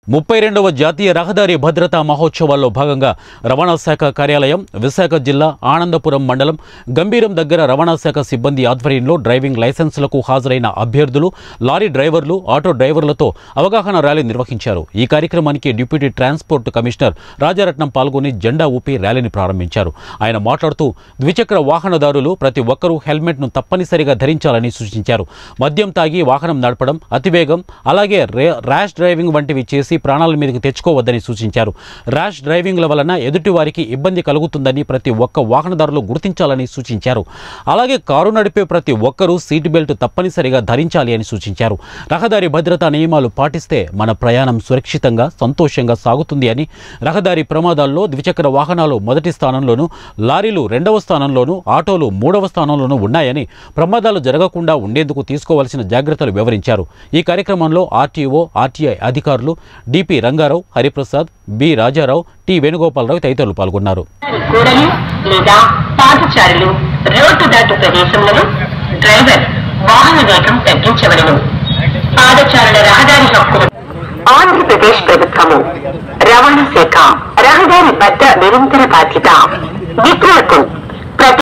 ముప్పై రెండవ జాతీయ రహదారి భద్రతా మహోత్సవాల్లో భాగంగా రవాణా శాఖ కార్యాలయం విశాఖ జిల్లా ఆనందపురం మండలం గంభీరం దగ్గర రవాణా శాఖ సిబ్బంది ఆధ్వర్యంలో డ్రైవింగ్ లైసెన్సులకు హాజరైన అభ్యర్థులు లారీ డ్రైవర్లు ఆటో డ్రైవర్లతో అవగాహన ర్యాలీ నిర్వహించారు ఈ కార్యక్రమానికి డిప్యూటీ ట్రాన్స్పోర్ట్ కమిషనర్ రాజారత్నం పాల్గొని జెండా ఊపి ర్యాలీని ప్రారంభించారు ఆయన మాట్లాడుతూ ద్విచక్ర వాహనదారులు ప్రతి ఒక్కరూ హెల్మెట్ను తప్పనిసరిగా ధరించాలని సూచించారు మద్యం తాగి వాహనం నడపడం అతివేగం అలాగే రే- ర్యాష్ డ్రైవింగ్ వంటివి చేసి ప్రాణాల మీదకి తెచ్చుకోవద్దని సూచించారు ర్యాష్ డ్రైవింగ్ల వలన ఎదుటి వారికి ఇబ్బంది కలుగుతుందని ప్రతి ఒక్క వాహనదారులు గుర్తించాలని సూచించారు అలాగే కారు నడిపే ప్రతి ఒక్కరూ సీట్ బెల్ట్ తప్పనిసరిగా ధరించాలి అని సూచించారు రహదారి భద్రతా నియమాలు పాటిస్తే మన ప్రయాణం సురక్షితంగా సంతోషంగా సాగుతుంది అని రహదారి ప్రమాదాల్లో ద్విచక్ర వాహనాలు మొదటి స్థానంలోనూ లారీలు రెండవ స్థానంలోనూ ఆటోలు మూడవ స్థానంలోనూ ఉన్నాయని ప్రమాదాలు జరగకుండా ఉండేందుకు తీసుకోవాల్సిన జాగ్రత్తలు వివరించారు ఈ కార్యక్రమంలో ఆర్టీఓ ఆర్టీఐ అధికారులు DP Rangarao Hariprasad B Rajarao T Venugopalarao తదితరులు పాల్గొన్నారు కూడలి లేదా పాదచారులు రోడ్డు దాటు ప్రదేశంలో డ్రైవర్ వాహన వేగం తగ్గించవలను పాదచారుల రహదారి హక్కులు ఆంధ్రప్రదేశ్ ప్రభుత్వము రవాణా శాఖ రహదారి భద్ర నిరంతర బాధ్యత నిపుణులకు